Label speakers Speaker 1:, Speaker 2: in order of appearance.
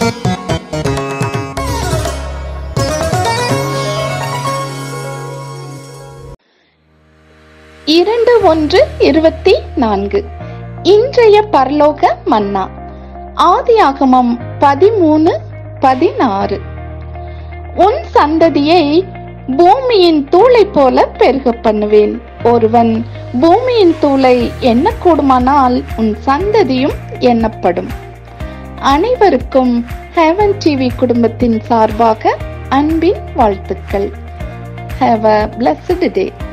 Speaker 1: இரண்டு ஒன்று இருபத்தி நான்கு இன்றைய பரலோக மன்னா ஆதியாகமம் பதிமூணு பதினாறு உன் சந்ததியை பூமியின் தூளை போல பெருக பண்ணுவேன் ஒருவன் பூமியின் தூளை எண்ணக்கூடுமானால் உன் சந்ததியும் எண்ணப்படும் அனைவருக்கும் ஹெவன் டிவி குடும்பத்தின் சார்பாக அன்பின் வாழ்த்துக்கள் ஹாவ் அ பிளஸ்ட் டே